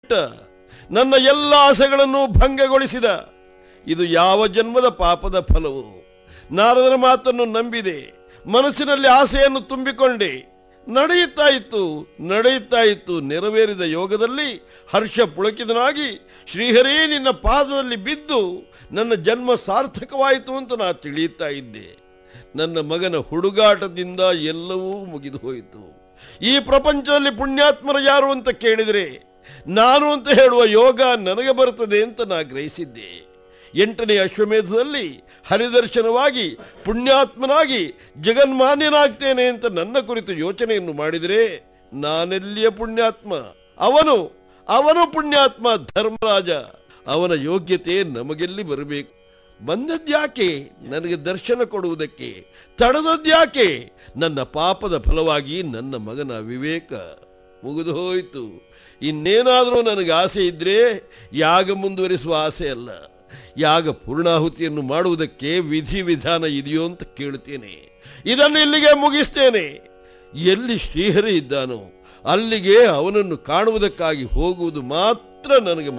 ಬಿಟ್ಟ ನನ್ನ ಎಲ್ಲ ಆಸೆಗಳನ್ನು ಭಂಗಗೊಳಿಸಿದ ಇದು ಯಾವ ಜನ್ಮದ ಪಾಪದ ಫಲವು ನಾರದರ ಮಾತನ್ನು ನಂಬಿದೆ ಮನಸ್ಸಿನಲ್ಲಿ ಆಸೆಯನ್ನು ತುಂಬಿಕೊಂಡೆ ನಡೆಯುತ್ತಾ ಇತ್ತು ನಡೆಯುತ್ತಾ ಇತ್ತು ನೆರವೇರಿದ ಯೋಗದಲ್ಲಿ ಹರ್ಷ ಪುಳಕಿತನಾಗಿ ಶ್ರೀಹರೇ ನಿನ್ನ ಪಾದದಲ್ಲಿ ಬಿದ್ದು ನನ್ನ ಜನ್ಮ ಸಾರ್ಥಕವಾಯಿತು ಅಂತ ನಾ ತಿಳಿಯುತ್ತಾ ಇದ್ದೆ ನನ್ನ ಮಗನ ಹುಡುಗಾಟದಿಂದ ಎಲ್ಲವೂ ಮುಗಿದು ಹೋಯಿತು ಈ ಪ್ರಪಂಚದಲ್ಲಿ ಪುಣ್ಯಾತ್ಮರು ಯಾರು ಅಂತ ಕೇಳಿದರೆ ನಾನು ಅಂತ ಹೇಳುವ ಯೋಗ ನನಗೆ ಬರುತ್ತದೆ ಅಂತ ನಾ ಗ್ರಹಿಸಿದ್ದೆ ಎಂಟನೇ ಅಶ್ವಮೇಧದಲ್ಲಿ ಹರಿದರ್ಶನವಾಗಿ ಪುಣ್ಯಾತ್ಮನಾಗಿ ಜಗನ್ಮಾನ್ಯನಾಗ್ತೇನೆ ಅಂತ ನನ್ನ ಕುರಿತು ಯೋಚನೆಯನ್ನು ಮಾಡಿದರೆ ನಾನೆಲ್ಲಿಯ ಪುಣ್ಯಾತ್ಮ ಅವನು ಅವನು ಪುಣ್ಯಾತ್ಮ ಧರ್ಮರಾಜ ಅವನ ಯೋಗ್ಯತೆ ನಮಗೆಲ್ಲಿ ಬರಬೇಕು ಬಂದದ್ಯಾಕೆ ನನಗೆ ದರ್ಶನ ಕೊಡುವುದಕ್ಕೆ ತಡದದ್ಯಾಕೆ ನನ್ನ ಪಾಪದ ಫಲವಾಗಿ ನನ್ನ ಮಗನ ವಿವೇಕ ಮುಗಿದು ಹೋಯಿತು ಇನ್ನೇನಾದರೂ ನನಗೆ ಆಸೆ ಇದ್ದರೆ ಯಾಗ ಮುಂದುವರಿಸುವ ಆಸೆ ಅಲ್ಲ ಯಾಗ ಪೂರ್ಣಾಹುತಿಯನ್ನು ಮಾಡುವುದಕ್ಕೆ ವಿಧಿ ವಿಧಾನ ಇದೆಯೋ ಅಂತ ಕೇಳುತ್ತೇನೆ ಇದನ್ನು ಇಲ್ಲಿಗೆ ಮುಗಿಸ್ತೇನೆ ಎಲ್ಲಿ ಶ್ರೀಹರಿ ಇದ್ದಾನೋ ಅಲ್ಲಿಗೆ ಅವನನ್ನು ಕಾಣುವುದಕ್ಕಾಗಿ ಹೋಗುವುದು ಮಾತ್ರ ನನಗೆ